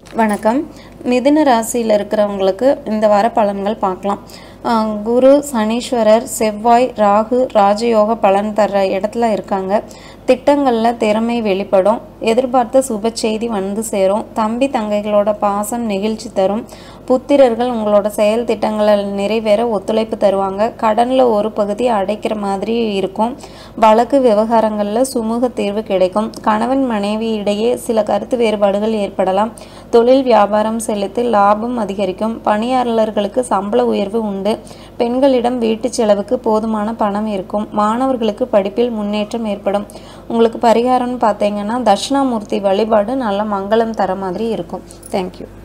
வணக்கம் மிதுன ராசியில் இருக்கிறவங்களுக்கு இந்த வார பலன்கள் பார்க்கலாம் ஆஹ் குரு சனீஸ்வரர் செவ்வாய் ராகு ராஜயோக பலன் தர்ற இடத்துல இருக்காங்க திட்டங்களில் திறமை வெளிப்படும் எதிர்பார்த்த சுப செய்தி வந்து சேரும் தம்பி தங்கைகளோட பாசம் நெகிழ்ச்சி தரும் புத்திரர்கள் உங்களோட செயல் திட்டங்களை நிறைவேற ஒத்துழைப்பு தருவாங்க கடனில் ஒரு பகுதி அடைக்கிற மாதிரி இருக்கும் வழக்கு விவகாரங்களில் சுமூக தீர்வு கிடைக்கும் கணவன் மனைவி இடையே சில கருத்து வேறுபாடுகள் ஏற்படலாம் தொழில் வியாபாரம் செலுத்தி லாபம் அதிகரிக்கும் பணியாளர்களுக்கு சம்பள உயர்வு உண்டு பெண்களிடம் வீட்டு செலவுக்கு போதுமான பணம் இருக்கும் மாணவர்களுக்கு படிப்பில் முன்னேற்றம் ஏற்படும் உங்களுக்கு பரிகாரம்னு பார்த்தீங்கன்னா தட்சிணாமூர்த்தி வழிபாடு நல்ல மங்களம் தர மாதிரி இருக்கும் தேங்க்யூ